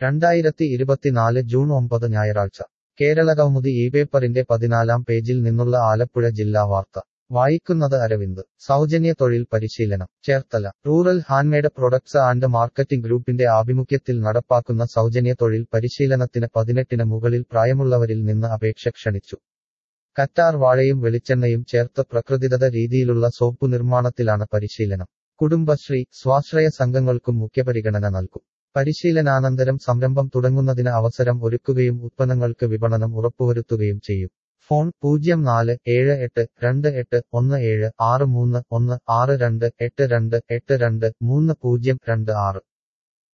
രണ്ടായിരത്തി ഇരുപത്തിനാല് ജൂൺ ഒമ്പത് ഞായറാഴ്ച കേരളകൗമുദി ഈ പേപ്പറിന്റെ പതിനാലാം പേജിൽ നിന്നുള്ള ആലപ്പുഴ ജില്ലാ വാർത്ത വായിക്കുന്നത് അരവിന്ദ് സൗജന്യ തൊഴിൽ പരിശീലനം Cherthala rural handmade products and marketing ഗ്രൂപ്പിന്റെ ആഭിമുഖ്യത്തിൽ നടപ്പാക്കുന്ന സൗജന്യ തൊഴിൽ പരിശീലനത്തിന് പതിനെട്ടിന് മുകളിൽ പ്രായമുള്ളവരിൽ നിന്ന് അപേക്ഷ ക്ഷണിച്ചു കറ്റാർ വാഴയും വെളിച്ചെണ്ണയും ചേർത്ത് പ്രകൃതിദത്ത രീതിയിലുള്ള സോപ്പു നിർമ്മാണത്തിലാണ് പരിശീലനം കുടുംബശ്രീ സ്വാശ്രയ സംഘങ്ങൾക്കും മുഖ്യപരിഗണന നൽകും പരിശീലനാനന്തരം സംരംഭം തുടങ്ങുന്നതിന് അവസരം ഒരുക്കുകയും ഉത്പന്നങ്ങൾക്ക് വിപണനം ഉറപ്പുവരുത്തുകയും ചെയ്യും ഫോൺ പൂജ്യം നാല് ഏഴ് എട്ട് രണ്ട് എട്ട് ഒന്ന് ഏഴ് ആറ് മൂന്ന് ഒന്ന് ആറ് രണ്ട് എട്ട് രണ്ട് എട്ട് രണ്ട് മൂന്ന് പൂജ്യം രണ്ട് ആറ്